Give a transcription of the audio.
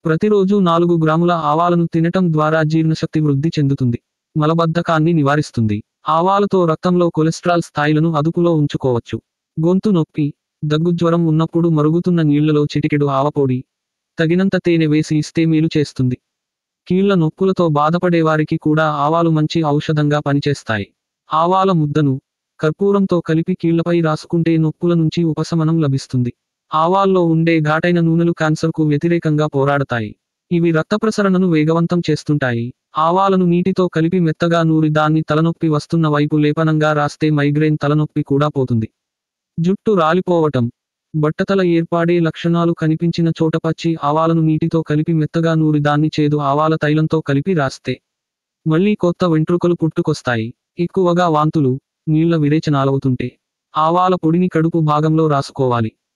ప్రతిరోజు నాలుగు గ్రాముల ఆవాలను తినటం ద్వారా జీర్ణశక్తి వృద్ధి చెందుతుంది మలబద్ధకాన్ని నివారిస్తుంది ఆవాలతో రక్తంలో కొలెస్ట్రాల్ స్థాయిలను అదుపులో ఉంచుకోవచ్చు గొంతు నొప్పి దగ్గుజ్వరం ఉన్నప్పుడు మరుగుతున్న నీళ్లలో చిటికెడు ఆవపొడి తగినంత తేనె వేసి ఇస్తే మేలు చేస్తుంది కీళ్ల నొప్పులతో బాధపడేవారికి కూడా ఆవాలు మంచి ఔషధంగా పనిచేస్తాయి ఆవాల ముద్దను కర్పూరంతో కలిపి కీళ్లపై రాసుకుంటే నొప్పుల నుంచి ఉపశమనం లభిస్తుంది ఆవాల్లో ఉండే ఘాటైన నూనెలు క్యాన్సర్కు వ్యతిరేకంగా పోరాడతాయి ఇవి రక్త ప్రసరణను వేగవంతం చేస్తుంటాయి ఆవాలను నీటితో కలిపి మెత్తగా నూరి దాన్ని తలనొప్పి వస్తున్న వైపు లేపనంగా రాస్తే మైగ్రేన్ తలనొప్పి కూడా పోతుంది జుట్టు రాలిపోవటం బట్టతల ఏర్పాడే లక్షణాలు కనిపించిన చోట పచ్చి ఆవాలను నీటితో కలిపి మెత్తగా నూరి దాన్ని చేదు ఆవాల తైలంతో కలిపి రాస్తే మళ్ళీ కొత్త వెంట్రుకలు పుట్టుకొస్తాయి ఎక్కువగా వాంతులు నీళ్ల విరేచనాలవుతుంటే ఆవాల పొడిని కడుపు భాగంలో రాసుకోవాలి